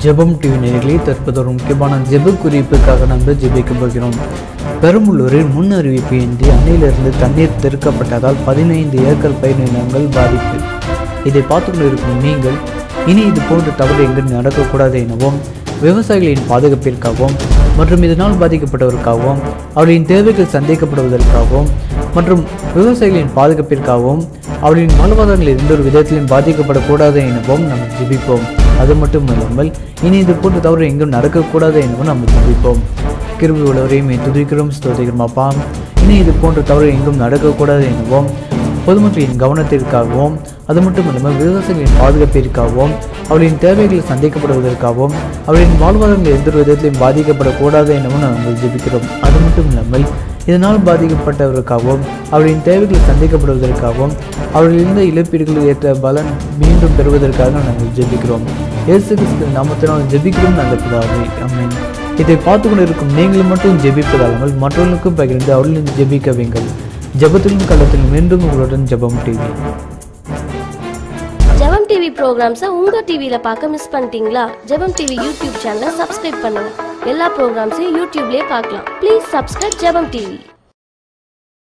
ஜெபம் டிவி நேயர்களே தற்போது ஒரு முக்கியமான ஜெப குறிப்புக்காக நம்ம ஜெபிக்க போகிறோம் பெரம்பலூரில் முன் அறிவிப்பு இன்றி அணையிலிருந்து தண்ணீர் திறக்கப்பட்டதால் பதினைந்து ஏக்கர் பயிர் நிலங்கள் பாதிப்பு இதை பார்த்து கொண்டிருக்கும் நீங்கள் இனி இது போன்ற தவறு எங்கு நடக்கக்கூடாது எனவும் விவசாயிகளின் பாதுகாப்பிற்காகவும் மற்றும் இதனால் பாதிக்கப்பட்டவருக்காகவும் அவர்களின் தேவைகள் சந்திக்கப்படுவதற்காகவும் மற்றும் விவசாயிகளின் பாதுகாப்பிற்காகவும் அவர்களின் வாழ்வாதாரங்கள் எந்த ஒரு விதத்திலும் பாதிக்கப்படக்கூடாது எனவும் நம்ம ஜெபிப்போம் அது மட்டும் இல்லாமல் இனி இது போன்ற தவறு எங்கும் நடக்கக்கூடாது எனவும் நம்ம ஜெபிப்போம் கிருபி உள்ளவரையும் துதிக்கிறோம் ஸ்தோதிக்கிறோம் அப்பா இனி இது போன்ற தவறு எங்கும் நடக்கக்கூடாது எனவும் பொதுமக்களின் கவனத்திற்காகவும் அது மட்டும் இல்லாமல் விவசாயிகளின் பாதுகாப்பிற்காகவும் அவர்களின் தேவைகள் சந்திக்கப்படுவதற்காகவும் அவர்களின் வாழ்வாதாரங்கள் எந்த ஒரு விதத்திலும் பாதிக்கப்படக்கூடாது எனவும் நாங்கள் ஜெபிக்கிறோம் அது மட்டும் இல்லாமல் இதனால் பாதிக்கப்பட்டவருக்காகவும் அவர்களின் தேவைகள் சந்திக்கப்படுவதற்காகவும் அவர்கள் இருந்த இழப்பீடுகள் ஏற்ற பலன் மீண்டும் பெறுவதற்காக நாங்கள் ஜெபிக்கிறோம் இயேசு கிறிஸ்து நாமத்தினால் ஜெபிக்கிறோம் நல்ல பிதாவே அம்மேன் இதை பார்த்து கொண்டிருக்கும் நீங்கள் மட்டும் ஜெபிப்பதாமல் மற்றவர்களுக்கும் பகிர்ந்து அவர்களும் ஜெபிக்க வைங்கள் ஜெபத்திலும் களத்திலும் மீண்டும் உங்களுடன் ஜெபம் டிவி ஜெபம் டிவி ப்ரோக்ராம்ஸை உங்க டிவியில பார்க்க மிஸ் பண்ணிட்டீங்களா ஜெபம் டிவி யூடியூப் சேனலை சப்ஸ்கிரைப் பண்ணுங்க எல்லா ப்ரோக்ராம்ஸையும் யூடியூப்லயே பார்க்கலாம் ப்ளீஸ் சப்ஸ்கிரைப் ஜெபம் டிவி